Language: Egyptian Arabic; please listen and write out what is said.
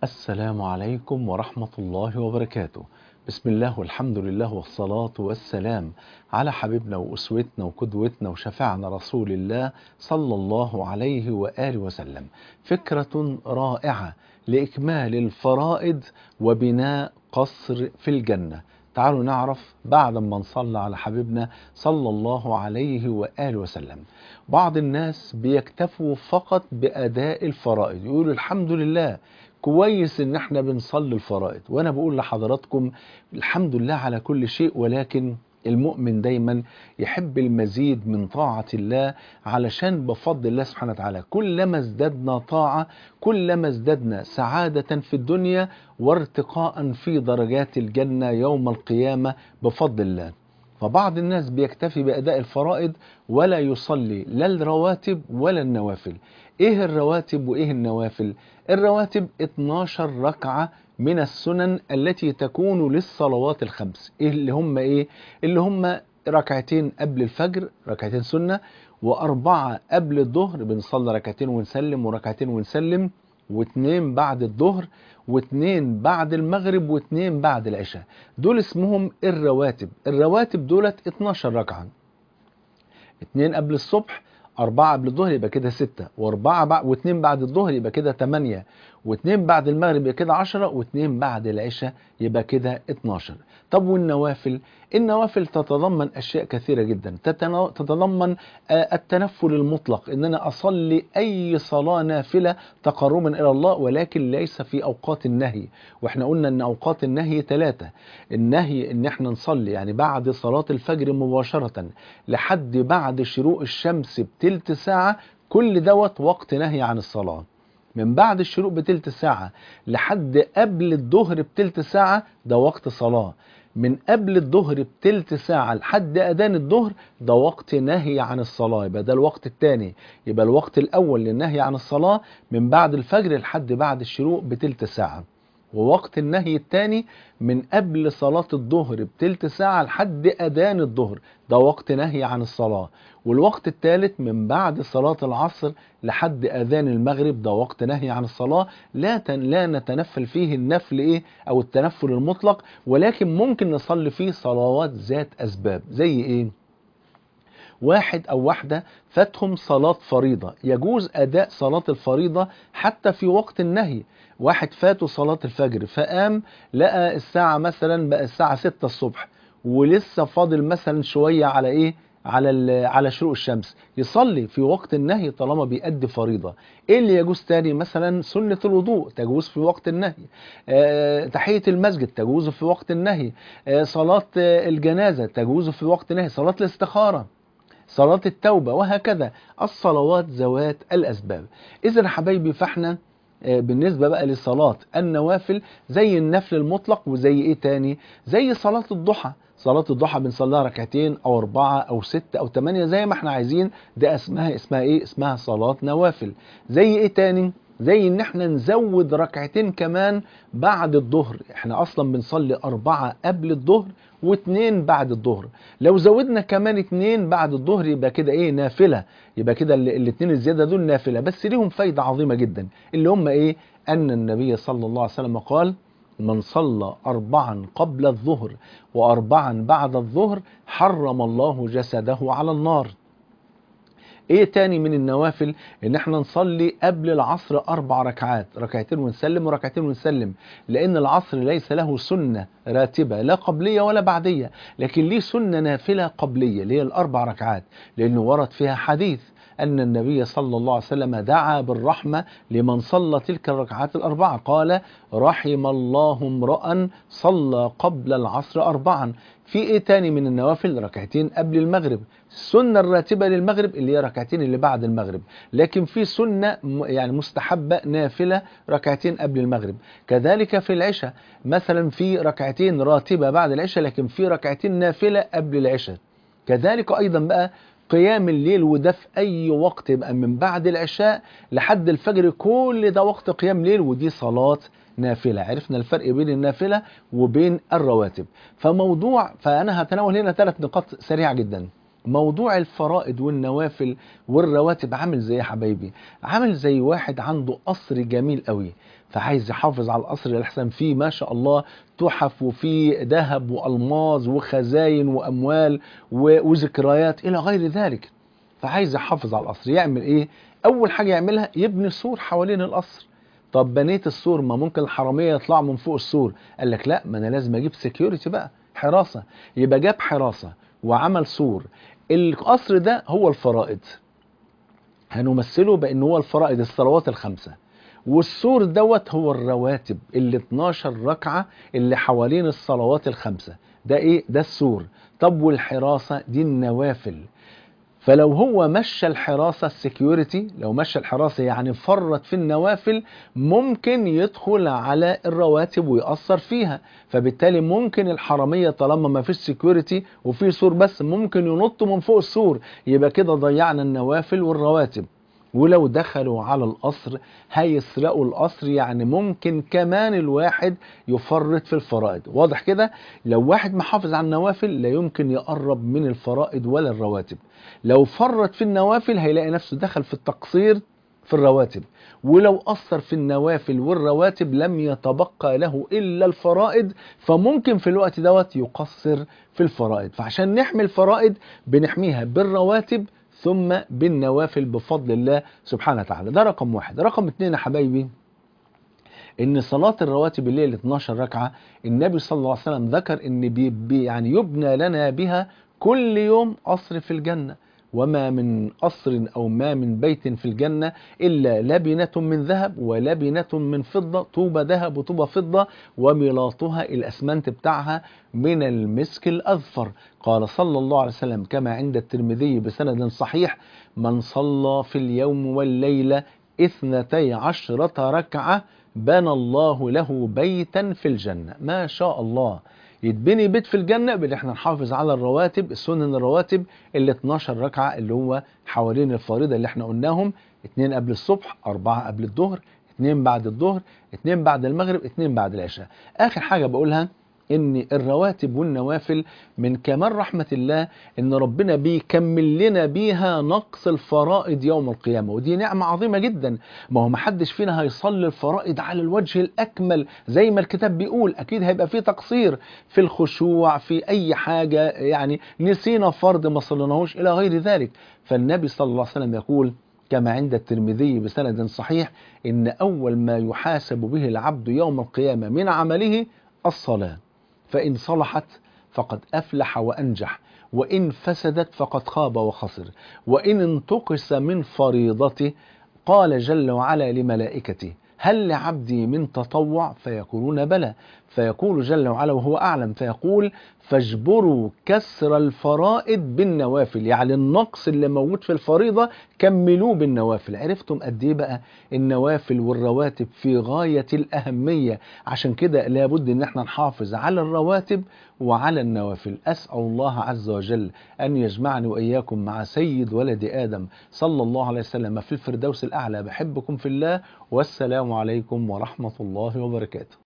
السلام عليكم ورحمة الله وبركاته بسم الله والحمد لله والصلاة والسلام على حبيبنا وأسوتنا وقدوتنا وشفعنا رسول الله صلى الله عليه وآله وسلم فكرة رائعة لإكمال الفرائض وبناء قصر في الجنة تعالوا نعرف بعد ما نصلى على حبيبنا صلى الله عليه وآله وسلم بعض الناس بيكتفوا فقط بأداء الفرائض يقولوا الحمد لله كويس ان احنا بنصلي الفرائض وانا بقول لحضراتكم الحمد لله على كل شيء ولكن المؤمن دايما يحب المزيد من طاعة الله علشان بفضل الله سبحانه وتعالى كلما ازددنا طاعة كلما ازددنا سعادة في الدنيا وارتقاء في درجات الجنة يوم القيامة بفضل الله فبعض الناس بيكتفي بأداء الفرائض ولا يصلي لا الرواتب ولا النوافل ايه الرواتب وايه النوافل الرواتب 12 ركعة من السنن التي تكون للصلوات الخمس إيه اللي هم ايه اللي هم ركعتين قبل الفجر ركعتين سنة وأربعة قبل الظهر بنصلي ركعتين ونسلم وركعتين ونسلم واثنين بعد الظهر واثنين بعد المغرب واثنين بعد العشاء دول اسمهم الرواتب الرواتب دولت 12 ركعة اثنين قبل الصبح أربعة قبل الظهر يبقى كده ستة وأربعة بعد واثنين بعد الظهر يبقى كده تمانية واثنين بعد المغرب يبقى كده عشرة واثنين بعد العشاء يبقى كده 12 طب والنوافل النوافل تتضمن أشياء كثيرة جدا تتضمن التنفل المطلق إن أنا أصلي أي صلاة نافلة تقربا إلى الله ولكن ليس في أوقات النهي وإحنا قلنا أن أوقات النهي ثلاثة النهي إن إحنا نصلي يعني بعد صلاة الفجر مباشرة لحد بعد شروق الشمس بتلت ساعة كل دوت وقت نهي عن الصلاة من بعد الشروق بتلت ساعة لحد قبل الظهر بتلت ساعة ده وقت صلاة من قبل الظهر بتلت ساعة لحد أذان الظهر ده وقت نهي عن الصلاة يبقى ده الوقت الثاني يبقى الوقت الأول للنهي عن الصلاة من بعد الفجر لحد بعد الشروق بتلت ساعة ووقت النهي الثاني من قبل صلاة الظهر بتلت ساعة لحد أذان الظهر ده وقت نهي عن الصلاة والوقت الثالث من بعد صلاة العصر لحد أذان المغرب ده وقت نهي عن الصلاة لا تن لا نتنفل فيه النفل إيه أو التنفل المطلق ولكن ممكن نصلي فيه صلوات ذات أسباب زي إيه واحد أو واحدة فاتهم صلاة فريضة يجوز أداء صلاة الفريضة حتى في وقت النهي واحد فاته صلاة الفجر فقام لقى الساعة مثلا بقى الساعة 6 الصبح ولسه فاضل مثلا شوية على ايه على على شروق الشمس يصلي في وقت النهي طالما بيأدي فريضة ايه اللي يجوز تاني مثلا سنة الوضوء تجوز في وقت النهي أه تحية المسجد تجوز في وقت النهي أه صلاة الجنازة تجوز في وقت النهي صلاة الاستخارة صلاة التوبة وهكذا الصلوات ذوات الأسباب إذا حبايبي فاحنا بالنسبة بقى لصلاة النوافل زي النفل المطلق وزي ايه تاني زي صلاة الضحى صلاة الضحى بنصليها ركعتين او اربعة او ستة او تمانية زي ما احنا عايزين ده اسمها اسمها ايه اسمها صلاة نوافل زي ايه تاني زي ان احنا نزود ركعتين كمان بعد الظهر احنا اصلا بنصلي اربعة قبل الظهر واثنين بعد الظهر لو زودنا كمان اثنين بعد الظهر يبقى كده ايه نافلة يبقى كده الاثنين الزيادة دول نافلة بس ليهم فايدة عظيمة جدا اللي هم ايه ان النبي صلى الله عليه وسلم قال من صلى أربعا قبل الظهر وأربعا بعد الظهر حرم الله جسده على النار ايه تاني من النوافل ان احنا نصلي قبل العصر اربع ركعات ركعتين ونسلم وركعتين ونسلم لان العصر ليس له سنة راتبة لا قبلية ولا بعدية لكن ليه سنة نافلة قبلية اللي هي الاربع ركعات لانه ورد فيها حديث أن النبي صلى الله عليه وسلم دعا بالرحمة لمن صلى تلك الركعات الأربعة قال رحم الله امرأ صلى قبل العصر أربعا في إيه تاني من النوافل ركعتين قبل المغرب السنة الراتبة للمغرب اللي هي ركعتين اللي بعد المغرب لكن في سنة يعني مستحبة نافلة ركعتين قبل المغرب كذلك في العشاء مثلا في ركعتين راتبة بعد العشاء لكن في ركعتين نافلة قبل العشاء كذلك أيضا بقى قيام الليل وده في أي وقت يبقى من بعد العشاء لحد الفجر كل ده وقت قيام ليل ودي صلاة نافلة عرفنا الفرق بين النافلة وبين الرواتب فموضوع فأنا هتناول هنا ثلاث نقاط سريعة جدا موضوع الفرائض والنوافل والرواتب عامل زي يا حبايبي عامل زي واحد عنده قصر جميل قوي فعايز يحافظ على القصر الأحسن فيه ما شاء الله تحف وفيه ذهب وألماظ وخزاين وأموال و- وذكريات إلى غير ذلك فعايز يحافظ على القصر يعمل إيه؟ أول حاجة يعملها يبني سور حوالين القصر طب بنيت السور ما ممكن الحرامية يطلعوا من فوق السور قال لك لا ما أنا لازم أجيب سكيورتي بقى حراسة يبقى جاب حراسة وعمل سور القصر ده هو الفرائض هنمثله بأن هو الفرائض الصلوات الخمسة والسور دوت هو الرواتب اللي 12 ركعة اللي حوالين الصلوات الخمسة ده ايه ده السور طب والحراسة دي النوافل فلو هو مشى الحراسة السكيورتي لو مشى الحراسة يعني فرط في النوافل ممكن يدخل على الرواتب ويأثر فيها فبالتالي ممكن الحرامية طالما ما فيش سكيورتي وفي سور بس ممكن ينطوا من فوق السور يبقى كده ضيعنا النوافل والرواتب ولو دخلوا على القصر هيسرقوا القصر يعني ممكن كمان الواحد يفرط في الفرائض واضح كده لو واحد محافظ على النوافل لا يمكن يقرب من الفرائض ولا الرواتب لو فرط في النوافل هيلاقي نفسه دخل في التقصير في الرواتب ولو أثر في النوافل والرواتب لم يتبقى له إلا الفرائض فممكن في الوقت دوت يقصر في الفرائض فعشان نحمي الفرائض بنحميها بالرواتب ثم بالنوافل بفضل الله سبحانه وتعالى ده رقم واحد رقم اتنين يا حبايبي ان صلاة الرواتب الليل 12 ركعة النبي صلى الله عليه وسلم ذكر ان بي بي يعني يبنى لنا بها كل يوم قصر في الجنة وما من قصر أو ما من بيت في الجنة إلا لبنة من ذهب ولبنة من فضة طوبة ذهب وطوبة فضة وملاطها الأسمنت بتاعها من المسك الأذفر قال صلى الله عليه وسلم كما عند الترمذي بسند صحيح من صلى في اليوم والليلة اثنتي عشرة ركعة بنى الله له بيتا في الجنة ما شاء الله يتبني بيت في الجنة بان احنا نحافظ على الرواتب السنن الرواتب اللي 12 ركعة اللي هو حوالين الفريضة اللي احنا قلناهم اتنين قبل الصبح اربعة قبل الظهر اتنين بعد الظهر اتنين بعد المغرب اتنين بعد العشاء اخر حاجة بقولها ان الرواتب والنوافل من كمال رحمة الله ان ربنا بيكمل لنا بيها نقص الفرائض يوم القيامة ودي نعمة عظيمة جدا ما هو محدش فينا هيصلي الفرائض على الوجه الاكمل زي ما الكتاب بيقول اكيد هيبقى فيه تقصير في الخشوع في اي حاجة يعني نسينا فرض ما صليناهوش الى غير ذلك فالنبي صلى الله عليه وسلم يقول كما عند الترمذي بسند صحيح ان اول ما يحاسب به العبد يوم القيامة من عمله الصلاة فإن صلحت فقد أفلح وأنجح وإن فسدت فقد خاب وخسر وإن انتقص من فريضته قال جل وعلا لملائكته هل لعبدي من تطوع فيقولون بلى فيقول جل وعلا وهو أعلم فيقول فاجبروا كسر الفرائض بالنوافل يعني النقص اللي موجود في الفريضة كملوه بالنوافل عرفتم قد ايه بقى النوافل والرواتب في غاية الأهمية عشان كده لابد ان احنا نحافظ على الرواتب وعلى النوافل أسأل الله عز وجل أن يجمعني وإياكم مع سيد ولد آدم صلى الله عليه وسلم في الفردوس الأعلى بحبكم في الله والسلام عليكم ورحمة الله وبركاته